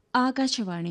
ആകാശവാണി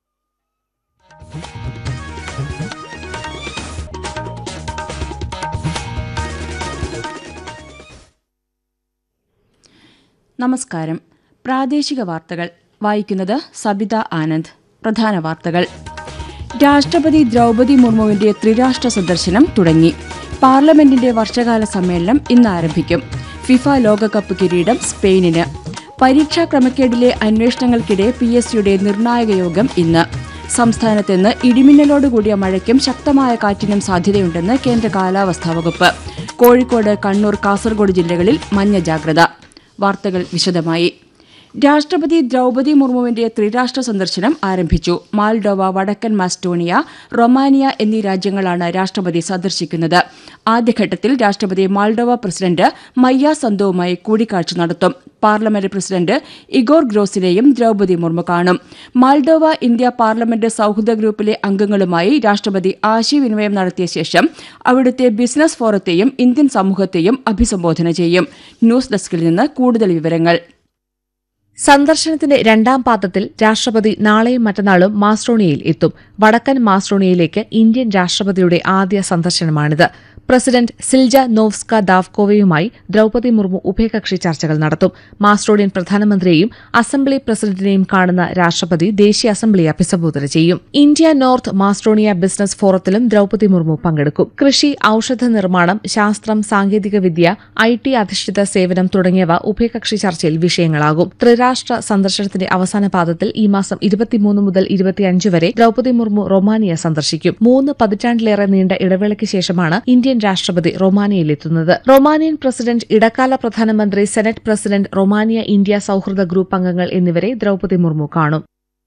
നമസ്കാരം പ്രാദേശിക വാർത്തകൾ വായിക്കുന്നത് സബിത ആനന്ദ് പ്രധാന വാർത്തകൾ രാഷ്ട്രപതി ദ്രൗപതി മുർമുവിന്റെ ത്രിരാഷ്ട്ര സന്ദർശനം തുടങ്ങി പാർലമെന്റിന്റെ വർഷകാല സമ്മേളനം ഇന്ന് ആരംഭിക്കും ഫിഫ ലോകകപ്പ് കിരീടം സ്പെയിനിന് പരീക്ഷാ ക്രമക്കേടിലെ അന്വേഷണങ്ങൾക്കിടെ പി എസ് സിയുടെ നിർണായക യോഗം ഇന്ന് സംസ്ഥാനത്ത് ഇന്ന് ഇടിമിന്നലോടുകൂടിയ മഴയ്ക്കും ശക്തമായ കാറ്റിനും സാധ്യതയുണ്ടെന്ന് കേന്ദ്ര കാലാവസ്ഥാ വകുപ്പ് കോഴിക്കോട് കണ്ണൂർ കാസർഗോഡ് ജില്ലകളിൽ മഞ്ഞ ജാഗ്രത വാർത്തകൾ വിശദമായി രാഷ്ട്രപതി ദ്രൗപതി മുർമുവിന്റെ ത്രിരാഷ്ട്ര സന്ദർശനം ആരംഭിച്ചു മാൽഡോവ വടക്കൻ മാസ്റ്റോണിയ റൊമാനിയ എന്നീ രാജ്യങ്ങളാണ് രാഷ്ട്രപതി സന്ദർശിക്കുന്നത് ആദ്യഘട്ടത്തിൽ രാഷ്ട്രപതി മാൾഡോവ പ്രസിഡന്റ് മയ്യ സന്തോവുമായി കൂടിക്കാഴ്ച നടത്തും പാർലമെന്റ് പ്രസിഡന്റ് ഇഗോർ ഗ്രോസിനെയും ദ്രൗപതി മുർമു കാണും മാൾഡോവ ഇന്ത്യ പാർലമെന്റ് സൌഹൃദ ഗ്രൂപ്പിലെ അംഗങ്ങളുമായി രാഷ്ട്രപതി ആശയവിനിമയം നടത്തിയ ശേഷം അവിടുത്തെ ബിസിനസ് ഫോറത്തെയും ഇന്ത്യൻ സമൂഹത്തെയും അഭിസംബോധന ചെയ്യും ന്യൂസ് ഡെസ്കിൽ നിന്ന് കൂടുതൽ വിവരങ്ങൾ സന്ദർശനത്തിന്റെ രണ്ടാം പാദത്തിൽ രാഷ്ട്രപതി നാളെയും മറ്റന്നാളും മാസ്ട്രോണിയയിൽ എത്തും വടക്കൻ മാസ്ട്രോണിയയിലേക്ക് ഇന്ത്യൻ രാഷ്ട്രപതിയുടെ ആദ്യ സന്ദർശനമാണിത് പ്രസിഡന്റ് സിൽജ നോവ്സ്ക ദാവ്കോവയുമായി ദ്രൌപതി മുർമു ഉഭയകക്ഷി ചർച്ചകൾ നടത്തും മാസ്ട്രോണിയൻ പ്രധാനമന്ത്രിയെയും അസംബ്ലി പ്രസിഡന്റിനെയും കാണുന്ന രാഷ്ട്രപതി ദേശീയ അസംബ്ലിയെ അഭിസംബോധന ചെയ്യും ഇന്ത്യ നോർത്ത് മാസ്ട്രോണിയ ബിസിനസ് ഫോറത്തിലും ദ്രൌപതി മുർമു പങ്കെടുക്കും കൃഷി ഔഷധ നിർമ്മാണം ശാസ്ത്രം സാങ്കേതികവിദ്യ ഐ ടി അധിഷ്ഠിത സേവനം തുടങ്ങിയവ ഉഭയകക്ഷി ചർച്ചയിൽ വിഷയങ്ങളാകും ത്രിരാഷ്ട്ര സന്ദർശനത്തിന്റെ അവസാന പാദത്തിൽ ഈ മാസം ഇരുപത്തിമൂന്ന് മുതൽ ഇരുപത്തിയഞ്ച് വരെ ദ്രൌപതി മുർമു റൊമാനിയ സന്ദർശിക്കും മൂന്ന് പതിറ്റാണ്ടിലേറെ നീണ്ട ഇടവേളയ്ക്ക് ശേഷമാണ് ഇന്ത്യൻ രാഷ്ട്രപതി റൊമാനിയയിലെത്തുന്നത് റൊമാനിയൻ പ്രസിഡന്റ് ഇടക്കാല പ്രധാനമന്ത്രി സെനറ്റ് പ്രസിഡന്റ് റൊമാനിയ ഇന്ത്യ സൌഹൃദ ഗ്രൂപ്പ് അംഗങ്ങൾ എന്നിവരെ ദ്രൌപതി മുർമു കാണും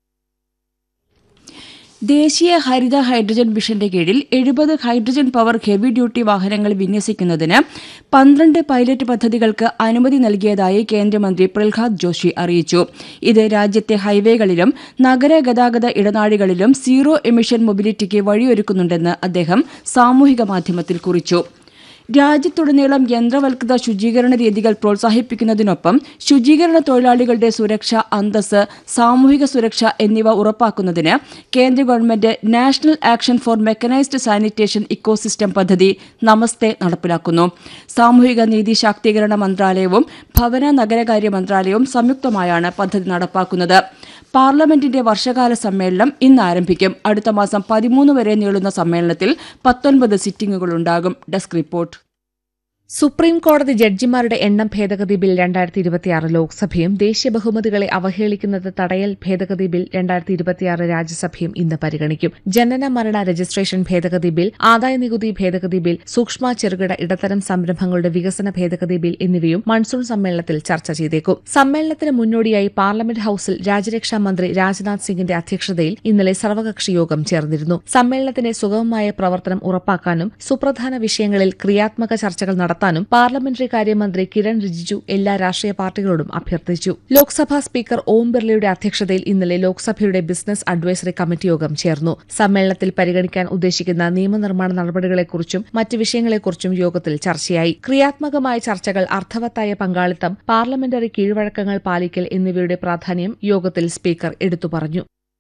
ദേശീയ ഹരിത ഹൈഡ്രജൻ മിഷന്റെ കീഴിൽ എഴുപത് ഹൈഡ്രജൻ പവർ ഹെവി ഡ്യൂട്ടി വാഹനങ്ങൾ വിന്യസിക്കുന്നതിന് പന്ത്രണ്ട് പൈലറ്റ് പദ്ധതികൾക്ക് അനുമതി നൽകിയതായി കേന്ദ്രമന്ത്രി പ്രഹ്ലാദ് ജോഷി അറിയിച്ചു ഇത് രാജ്യത്തെ ഹൈവേകളിലും നഗര ഗതാഗത ഇടനാഴികളിലും സീറോ എമിഷൻ മൊബിലിറ്റിക്ക് വഴിയൊരുക്കുന്നുണ്ടെന്ന് അദ്ദേഹം സാമൂഹിക മാധ്യമത്തിൽ കുറിച്ചു രാജ്യത്തുടനീളം യന്ത്രവൽകൃത ശുചീകരണ രീതികൾ പ്രോത്സാഹിപ്പിക്കുന്നതിനൊപ്പം ശുചീകരണ തൊഴിലാളികളുടെ സുരക്ഷ അന്തസ് സാമൂഹിക സുരക്ഷ എന്നിവ ഉറപ്പാക്കുന്നതിന് കേന്ദ്ര government national action for mechanised sanitation ecosystem പദ്ധതി നമസ്തേ നടപ്പിലാക്കുന്നു സാമൂഹിക നീതി ശാക്തീകരണ മന്ത്രാലയവും ഭവന നഗരകാര്യ മന്ത്രാലയവും സംയുക്തമായാണ് പദ്ധതി നടപ്പാക്കുന്നത് പാർലമെന്റിന്റെ വർഷകാല സമ്മേളനം ഇന്ന് ആരംഭിക്കും അടുത്ത മാസം പതിമൂന്ന് വരെ നീളുന്ന സമ്മേളനത്തിൽ പത്തൊൻപത് സിറ്റിംഗുകളുണ്ടാകും ഡെസ്ക് റിപ്പോർട്ട് സുപ്രീം കോടതി ജഡ്ജിമാരുടെ എണ്ണം ഭേദഗതി ബിൽ രണ്ടായിരത്തി ഇരുപത്തിയാറ് ലോക്സഭയും ദേശീയ ബഹുമതികളെ അവഹേളിക്കുന്നത് തടയൽ ഭേദഗതി ബിൽ രണ്ടായിരത്തി ഇരുപത്തിയാറ് രാജ്യസഭയും ഇന്ന് പരിഗണിക്കും ജനന മരണ രജിസ്ട്രേഷൻ ഭേദഗതി ബിൽ ആദായനികുതി ഭേദഗതി ബിൽ സൂക്ഷ്മ ചെറുകിട ഇടത്തരം സംരംഭങ്ങളുടെ വികസന ഭേദഗതി ബിൽ എന്നിവയും മൺസൂൺ സമ്മേളനത്തിൽ ചർച്ച ചെയ്തേക്കും സമ്മേളനത്തിന് മുന്നോടിയായി പാർലമെന്റ് ഹൌസിൽ രാജ്യരക്ഷാ മന്ത്രി രാജ്നാഥ് സിംഗിന്റെ അധ്യക്ഷതയിൽ ഇന്നലെ സർവകക്ഷി യോഗം ചേർന്നിരുന്നു സമ്മേളനത്തിന്റെ സുഗമമായ പ്രവർത്തനം ഉറപ്പാക്കാനും സുപ്രധാന വിഷയങ്ങളിൽ ക്രിയാത്മക ചർച്ചകൾ നടത്താനും പാർലമെന്ററി കാര്യമന്ത്രി കിരൺ റിജിജു എല്ലാ രാഷ്ട്രീയ പാർട്ടികളോടും അഭ്യർത്ഥിച്ചു ലോക്സഭാ സ്പീക്കർ ഓം ബിർളയുടെ അധ്യക്ഷതയിൽ ഇന്നലെ ലോക്സഭയുടെ ബിസിനസ് അഡ്വൈസറി കമ്മിറ്റി യോഗം ചേർന്നു സമ്മേളനത്തിൽ പരിഗണിക്കാൻ ഉദ്ദേശിക്കുന്ന നിയമനിർമ്മാണ നടപടികളെക്കുറിച്ചും മറ്റ് വിഷയങ്ങളെക്കുറിച്ചും യോഗത്തിൽ ചർച്ചയായി ക്രിയാത്മകമായ ചർച്ചകൾ അർത്ഥവത്തായ പങ്കാളിത്തം പാർലമെന്ററി കീഴ്വഴക്കങ്ങൾ പാലിക്കൽ എന്നിവയുടെ പ്രാധാന്യം യോഗത്തിൽ സ്പീക്കർ എടുത്തു പറഞ്ഞു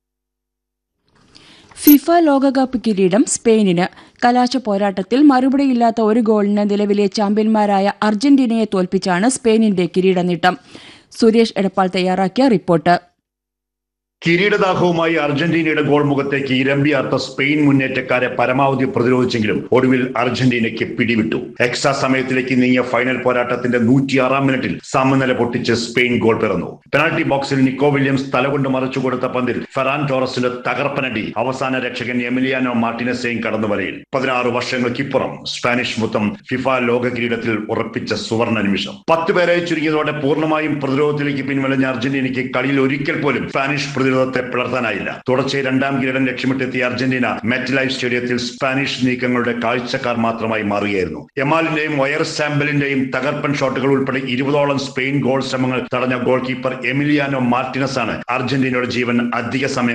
ഫിഫ ലോകകപ്പ് കിരീടം സ്പെയിനിന് കലാശ പോരാട്ടത്തിൽ മറുപടിയില്ലാത്ത ഒരു ഗോളിന് നിലവിലെ ചാമ്പ്യന്മാരായ അർജന്റീനയെ തോൽപ്പിച്ചാണ് സ്പെയിനിന്റെ കിരീട നേട്ടം സുരേഷ് എടപ്പാൾ തയ്യാറാക്കിയ റിപ്പോർട്ട് കിരീടദാഹവുമായി അർജന്റീനയുടെ ഗോൾ മുഖത്തേക്ക് ഇരമ്പിയാർത്ത സ്പെയിൻ മുന്നേറ്റക്കാരെ പരമാവധി പ്രതിരോധിച്ചെങ്കിലും ഒടുവിൽ അർജന്റീനയ്ക്ക് പിടിവിട്ടു എക്സ്ട്രാ സമയത്തിലേക്ക് നീങ്ങിയ ഫൈനൽ പോരാട്ടത്തിന്റെ നൂറ്റിയാറാം മിനിറ്റിൽ സമനില പൊട്ടിച്ച് സ്പെയിൻ ഗോൾ പിറന്നു പെനാൽറ്റി ബോക്സിൽ നിക്കോ വില്യംസ് തലകൊണ്ട് മറിച്ചു കൊടുത്ത പന്തിൽ ഫെറാൻ ടോറസിന്റെ തകർപ്പനടി അവസാന രക്ഷകൻ എമിലിയാനോ മാർട്ടിനസെയും കടന്നു വരയിൽ പതിനാറ് വർഷങ്ങൾക്കിപ്പുറം സ്പാനിഷ് മുത്തം ഫിഫ ലോക കിരീടത്തിൽ ഉറപ്പിച്ച സുവർണ നിമിഷം പത്ത് പേരെ ചുരുങ്ങിയതോടെ പൂർണ്ണമായും പ്രതിരോധത്തിലേക്ക് പിൻവലിഞ്ഞ അർജന്റീനയ്ക്ക് കളിയിൽ ഒരിക്കൽ പോലും സ്പാനിഷ് പ്രതിരോധത്തെ പിളർത്താനായില്ല തുടർച്ചയായി രണ്ടാം കിരീടം ലക്ഷ്യമിട്ടെത്തിയ അർജന്റീന മെറ്റ് ലൈഫ് സ്റ്റേഡിയത്തിൽ സ്പാനിഷ് നീക്കങ്ങളുടെ കാഴ്ചക്കാർ മാത്രമായി മാറുകയായിരുന്നു എമാലിന്റെയും വയർ സാമ്പലിന്റെയും തകർപ്പൻ ഷോട്ടുകൾ ഉൾപ്പെടെ ഇരുപതോളം സ്പെയിൻ ഗോൾ ശ്രമങ്ങൾ തടഞ്ഞ ഗോൾ കീപ്പർ എമിലിയാനോ മാർട്ടിനസ് ആണ് അർജന്റീനയുടെ ജീവൻ അധിക സമയം